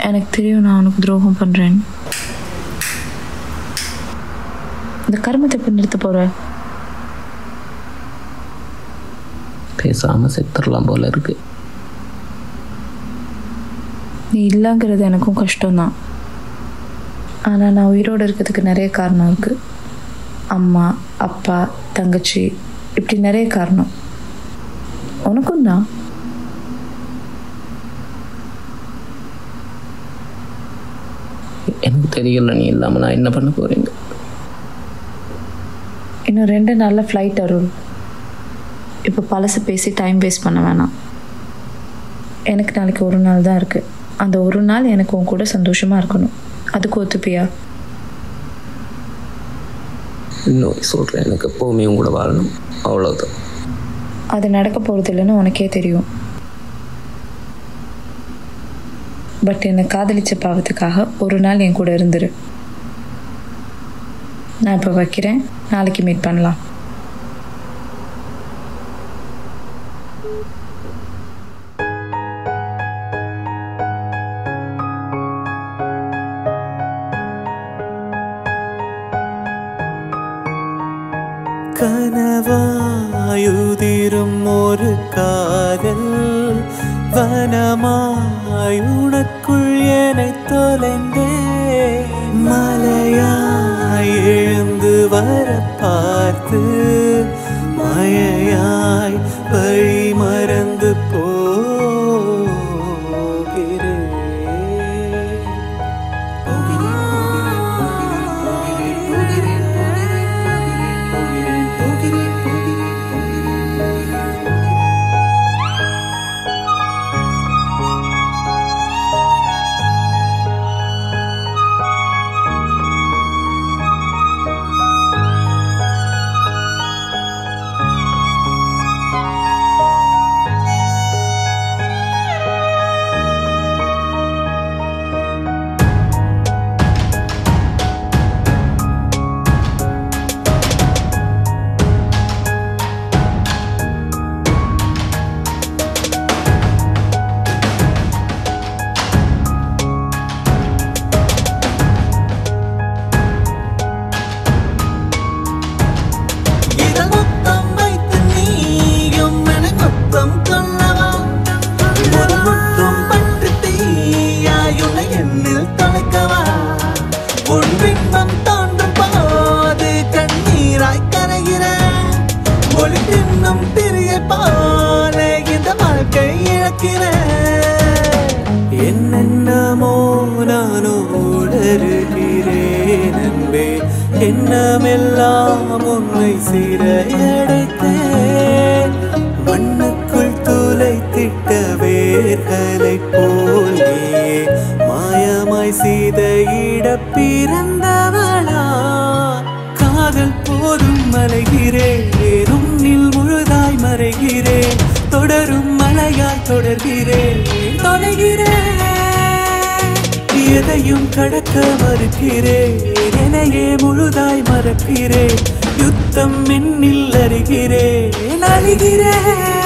எனக்கு தெரியும் நான் உனக்கு துரோகம் பண்ணுறேன் இந்த கர்மத்தை எப்படி நிறுத்த போகிற பேசாமல் செத்துடலாம் போல இருக்கு நீ இல்லைங்கிறது எனக்கும் கஷ்டம்தான் ஆனால் நான் உயிரோடு இருக்கிறதுக்கு நிறைய காரணம் இருக்குது அம்மா அப்பா தங்கச்சி இப்படி நிறைய காரணம் உனக்கும் தான் எனக்கு தெரியல நீ இல்லாமல் நான் என்ன பண்ண போகிறீங்க இன்னும் ரெண்டு நாளில் ஃப்ளைட் அருள் இப்போ பழசு பேசி டைம் வேஸ்ட் பண்ண வேணாம் எனக்கு நாளைக்கு ஒரு நாள் தான் இருக்குது அந்த ஒரு நாள் எனக்கு உன் கூட சந்தோஷமாக இருக்கணும் அதுக்கு ஒத்துப்பியா இன்னொரு சொல்கிறேன் எனக்கு எப்போவுமே உங்களோட வாழணும் அவ்வளோதான் அது நடக்க போகிறது இல்லைன்னு உனக்கே தெரியும் பட் என்னை காதலிச்ச பாவத்துக்காக ஒரு நாள் என் கூட இருந்துரு நான் இப்போ வைக்கிறேன் நாளைக்கு மீட் பண்ணலாம் கனவாயுதிரும் ஒரு காதல் வனமாய் உனக்குள் என்னை தொலைந்தே மலையாய் எழுந்து வர பார்த்து மழையாய் வழி மறந்து போகிறேன் இதழ் முத்தம் வைத்து நீயும் என முத்தம் கொள்ளவா ஒரு முத்தம் பற்றி தீயாயுள்ள எண்ணில் தொலைக்கவா உன் பிம்பம் தோன்றும் போது கண்ணீராய் கரைகிறேன் ஒளி தின்னும் திரிய போல இந்த வாழ்க்கை இழக்கிறேன் என்னென்னமோ நானோ உளறுகிறேன் அன்பே எண்ணமெல்லாம் உன்னை சிறையடைத்தேன் மண்ணுக்குள் துளைத்திட்ட வேர்களை போலே மாயமாய் செய்த பிறந்தவளா காதல் போதும் மலைகிறேன் உன்னில் முழுதாய் மறைகிறேன் தொடரும் மலையாய் தொடர்கிறேன் தொலைகிறேன் எதையும் கடக்க மறுக்கிறேன் என்னையே முழுதாய் மறக்கிறேன் யுத்தம் என்னில் அறிகிறேன் அழிகிறேன்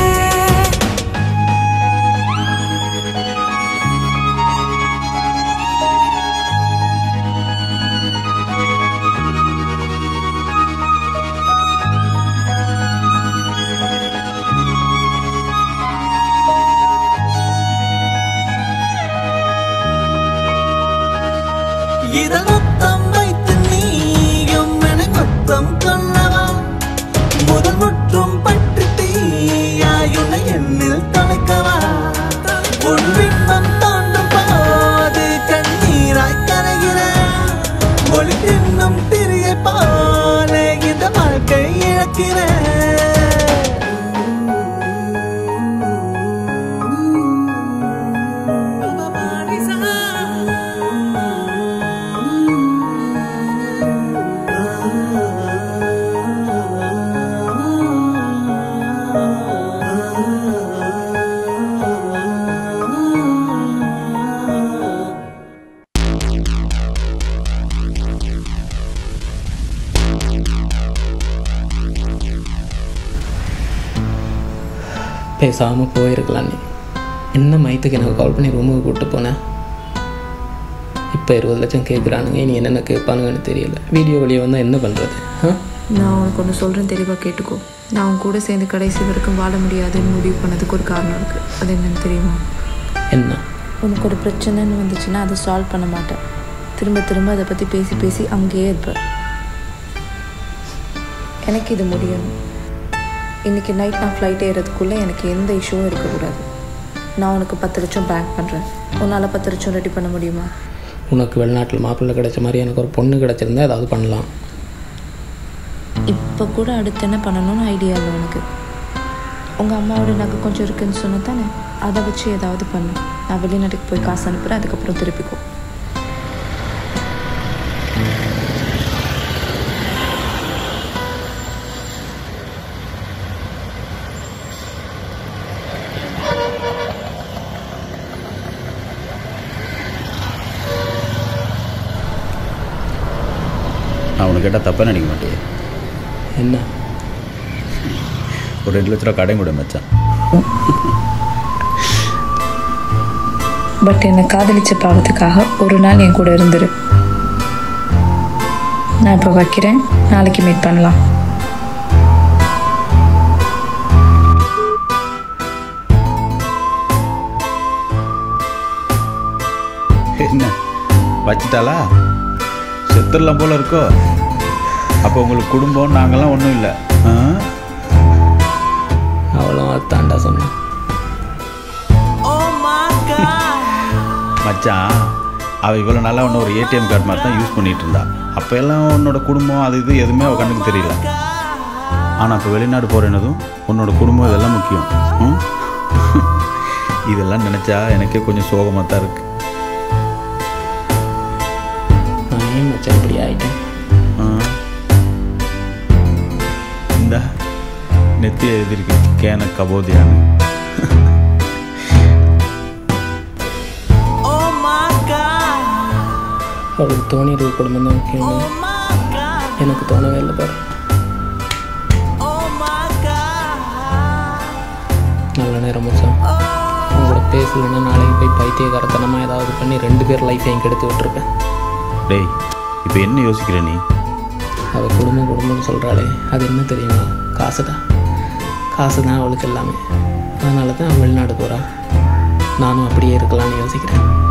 இதழ் முத்தம் வைத்து நீயும் என முத்தம் கொள்ளவா முதல் முற்றும் பற்றி தீயாயுள்ள எண்ணில் தொலைக்கவா உன் பிம்பம் தோன்றும் போது கண்ணீராய் கரைகிறேன் ஒளி தின்னும் திரிய போல இந்த வாழ்க்கை பேசாமல் போயிருக்கலாம் நீ என்ன மயத்துக்கு எனக்கு கால் பண்ணி ரூமுக்கு கூப்பிட்டு போனேன் இப்போ இருபது லட்சம் கேட்குறானுங்க இனி என்னென்ன கேட்பானுங்கன்னு தெரியல வீடியோ வெளியே வந்தால் என்ன பண்ணுறது ஆ நான் உனக்கு ஒன்று சொல்கிறேன் தெளிவாக கேட்டுக்கோ நான் உன் கூட சேர்ந்து கடைசி வரைக்கும் வாழ முடியாதுன்னு முடிவு பண்ணதுக்கு ஒரு காரணம் இருக்குது அது என்னன்னு தெரியுமா என்ன உனக்கு ஒரு பிரச்சனைன்னு வந்துச்சுன்னா அதை சால்வ் பண்ண மாட்டேன் திரும்ப திரும்ப அதை பற்றி பேசி பேசி அங்கேயே இருப்பேன் எனக்கு இது முடியணும் இன்றைக்கி நைட் நான் ஃப்ளைட் ஏறதுக்குள்ளே எனக்கு எந்த இஷ்யூவும் இருக்கக்கூடாது நான் உனக்கு பத்து லட்சம் பேங்க் பண்ணுறேன் உன்னால் பத்து லட்சம் ரெடி பண்ண முடியுமா உனக்கு வெளிநாட்டில் மாப்பிள்ளை கிடைச்ச மாதிரி எனக்கு ஒரு பொண்ணு கிடைச்சிருந்தா ஏதாவது பண்ணலாம் இப்போ கூட அடுத்து என்ன பண்ணணும்னு ஐடியா இல்லை உனக்கு உங்கள் அம்மாவோட நகை கொஞ்சம் இருக்குன்னு சொன்ன தானே அதை வச்சு ஏதாவது பண்ணு நான் வெளிநாட்டுக்கு போய் காசு அனுப்புகிறேன் அதுக்கப்புறம் திருப்பிக்கோ நான் உனக்கு கேட்டால் தப்பாக நினைக்க மாட்டேன் என்ன ஒரு ரெண்டு லட்ச ரூபா கடன் கூட மச்சான் பட் என்னை காதலிச்ச பாவத்துக்காக ஒரு நாள் என் கூட இருந்துரு நான் இப்போ வைக்கிறேன் நாளைக்கு மீட் பண்ணலாம் என்ன வச்சிட்டாளா செத்துடலாம் போல இருக்கோ அப்போ உங்களுக்கு குடும்பம் நாங்கள்லாம் ஒன்றும் இல்லை ஆ? அவளும் அதாண்டா சொன்னான் Oh my God. மச்சான் அவள் இவ்வளோ நாளாக ஒன்று ஒரு ஏடிஎம் கார்டு மாதிரி தான் யூஸ் பண்ணிட்டு இருந்தா அப்போ எல்லாம் உன்னோட குடும்பம் அது இது எதுவுமே அவள் கண்ணுக்கு தெரியல ஆனால் இப்போ வெளிநாடு போகிறேனதும் உன்னோட குடும்பம் இதெல்லாம் முக்கியம் ம்? இதெல்லாம் நினச்சா எனக்கே கொஞ்சம் சோகமாக தான் இருக்கு நான் ஏன் மச்சான் இப்படி ஆகிட்டேன் ஆ. இந்த நெத்தி எழுதிருக்கு கேன கபோதியான்னு Oh my God. அவளுக்கு தோணிடுற குடும்பம் தான் முக்கியம் Oh my God. எனக்கு தோணவே இல்லை பாரு Oh my God. நல்ல நேரம் மச்சான் உங்களோட பேசலைன்னா நாளைக்கு போய் பைத்தியகாரத்தனமாக ஏதாவது பண்ணி ரெண்டு பேர் லைஃப்பையும் கெடுத்து விட்டுருப்பேன் டேய் இப்போ என்ன யோசிக்கிற நீ அவள் குடும்பம் குடும்பம்னு சொல்கிறாளே அது என்ன தெரியுமா காசு தான் காசு தான் அவளுக்கு எல்லாமே அதனால தான் அவள் வெளிநாடு போகிறா நானும் அப்படியே இருக்கலாம்னு யோசிக்கிறேன்